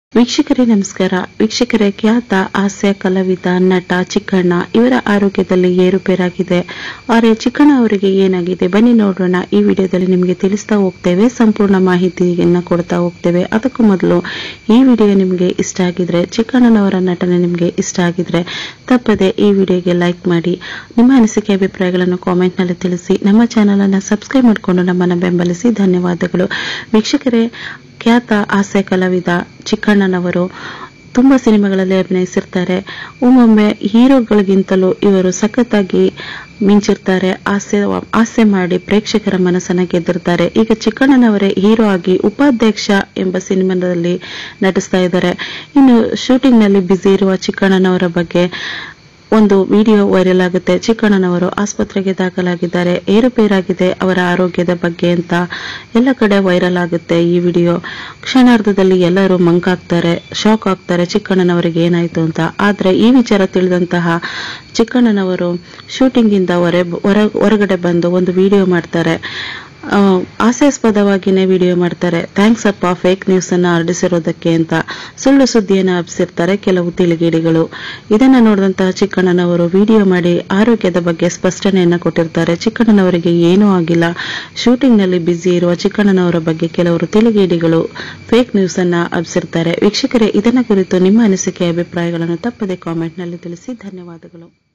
ವೀಕ್ಷಕರೇ ನಮಸ್ಕಾರ ವೀಕ್ಷಕರೇ ಖ್ಯಾತ ಹಾಸ್ಯ ಕಲಾವಿದ ನಟ ಚಿಕ್ಕಣ್ಣ ಇವರ ಆರೋಗ್ಯದಲ್ಲಿ ಏರುಪೇರಾಗಿದೆ ಆದರೆ ಚಿಕ್ಕಣ್ಣ ಅವರಿಗೆ ಏನಾಗಿದೆ ಬನ್ನಿ ನೋಡೋಣ ಈ ವಿಡಿಯೋದಲ್ಲಿ ನಿಮಗೆ ತಿಳಿಸ್ತಾ ಹೋಗ್ತೇವೆ ಸಂಪೂರ್ಣ ಮಾಹಿತಿಯನ್ನ ಕೊಡ್ತಾ ಹೋಗ್ತೇವೆ ಅದಕ್ಕೂ ಮೊದಲು ಈ ವಿಡಿಯೋ ನಿಮಗೆ ಇಷ್ಟ ಆಗಿದ್ರೆ ಚಿಕ್ಕಣ್ಣನವರ ನಟನೆ ನಿಮಗೆ ಇಷ್ಟ ಆಗಿದ್ರೆ ತಪ್ಪದೆ ಈ ವಿಡಿಯೋಗೆ ಲೈಕ್ ಮಾಡಿ ನಿಮ್ಮ ಅನಿಸಿಕೆ ಅಭಿಪ್ರಾಯಗಳನ್ನು ಕಾಮೆಂಟ್ನಲ್ಲಿ ತಿಳಿಸಿ ನಮ್ಮ ಚಾನಲ್ ಅನ್ನು ಸಬ್ಸ್ಕ್ರೈಬ್ ಮಾಡಿಕೊಂಡು ನಮ್ಮನ್ನು ಬೆಂಬಲಿಸಿ ಧನ್ಯವಾದಗಳು ವೀಕ್ಷಕರೇ ಖ್ಯಾತ ಹಾಸ್ಯ ಕಲಾವಿದ ಚಿಕ್ಕಣ್ಣನವರು ತುಂಬಾ ಸಿನಿಮಾಗಳಲ್ಲಿ ಅಭಿನಯಿಸಿರ್ತಾರೆ ಒಮ್ಮೊಮ್ಮೆ ಹೀರೋಗಳಿಗಿಂತಲೂ ಇವರು ಸಖತ್ತಾಗಿ ಮಿಂಚಿರ್ತಾರೆ ಹಾಸ್ಯ ಹಾಸ್ಯ ಮಾಡಿ ಪ್ರೇಕ್ಷಕರ ಮನಸ್ಸನ್ನ ಗೆದ್ದಿರ್ತಾರೆ ಈಗ ಚಿಕ್ಕಣ್ಣನವರೇ ಹೀರೋ ಆಗಿ ಉಪಾಧ್ಯಕ್ಷ ಎಂಬ ಸಿನಿಮಾದಲ್ಲಿ ನಟಿಸ್ತಾ ಇದ್ದಾರೆ ಇನ್ನು ಶೂಟಿಂಗ್ ನಲ್ಲಿ ಬ್ಯುಸಿ ಇರುವ ಚಿಕ್ಕಣ್ಣನವರ ಬಗ್ಗೆ ಒಂದು ವಿಡಿಯೋ ವೈರಲ್ ಆಗುತ್ತೆ ಚಿಕ್ಕಣ್ಣನವರು ಆಸ್ಪತ್ರೆಗೆ ದಾಖಲಾಗಿದ್ದಾರೆ ಏರುಪೇರಾಗಿದೆ ಅವರ ಆರೋಗ್ಯದ ಬಗ್ಗೆ ಅಂತ ಎಲ್ಲ ಕಡೆ ವೈರಲ್ ಆಗುತ್ತೆ ಈ ವಿಡಿಯೋ ಕ್ಷಣಾರ್ಧದಲ್ಲಿ ಎಲ್ಲರೂ ಮಂಕಾಗ್ತಾರೆ ಶಾಕ್ ಆಗ್ತಾರೆ ಚಿಕ್ಕಣ್ಣನವರಿಗೆ ಏನಾಯ್ತು ಅಂತ ಆದ್ರೆ ಈ ವಿಚಾರ ತಿಳಿದಂತಹ ಚಿಕ್ಕಣ್ಣನವರು ಶೂಟಿಂಗ್ ಇಂದ ಹೊರ ಹೊರ- ಹೊರಗಡೆ ಬಂದು ಒಂದು ವಿಡಿಯೋ ಮಾಡ್ತಾರೆ ಆ, ಹಾಸ್ಯಾಸ್ಪದವಾಗಿನೇ ವಿಡಿಯೋ ಮಾಡ್ತಾರೆ ಥ್ಯಾಂಕ್ಸ್ ಅಪ್ಪ ಫೇಕ್ ನ್ಯೂಸ್ ಅನ್ನ ಹರಡಿಸಿರೋದಕ್ಕೆ ಅಂತ ಸುಳ್ಳು ಸುದ್ದಿಯನ್ನು ಹಬ್ಬಿಸಿರ್ತಾರೆ ಕೆಲವು ತಿಳಿಗೇಡಿಗಳು ಇದನ್ನ ನೋಡಿದಂತಹ ಚಿಕ್ಕಣ್ಣನವರು ವಿಡಿಯೋ ಮಾಡಿ ಆರೋಗ್ಯದ ಬಗ್ಗೆ ಸ್ಪಷ್ಟನೆಯನ್ನ ಕೊಟ್ಟಿರ್ತಾರೆ ಚಿಕ್ಕಣ್ಣನವರಿಗೆ ಏನೂ ಆಗಿಲ್ಲ ಶೂಟಿಂಗ್ ನಲ್ಲಿ ಬ್ಯುಸಿ ಇರುವ ಚಿಕ್ಕಣ್ಣನವರ ಬಗ್ಗೆ ಕೆಲವರು ತಿಳಿಗೇಡಿಗಳು ಫೇಕ್ ನ್ಯೂಸ್ ಅನ್ನ ಹಬ್ಬಿಸಿರ್ತಾರೆ ವೀಕ್ಷಕರೇ ಇದನ್ನ ಕುರಿತು ನಿಮ್ಮ ಅನಿಸಿಕೆ ಅಭಿಪ್ರಾಯಗಳನ್ನು ತಪ್ಪದೆ ಕಾಮೆಂಟ್ ನಲ್ಲಿ ತಿಳಿಸಿ ಧನ್ಯವಾದಗಳು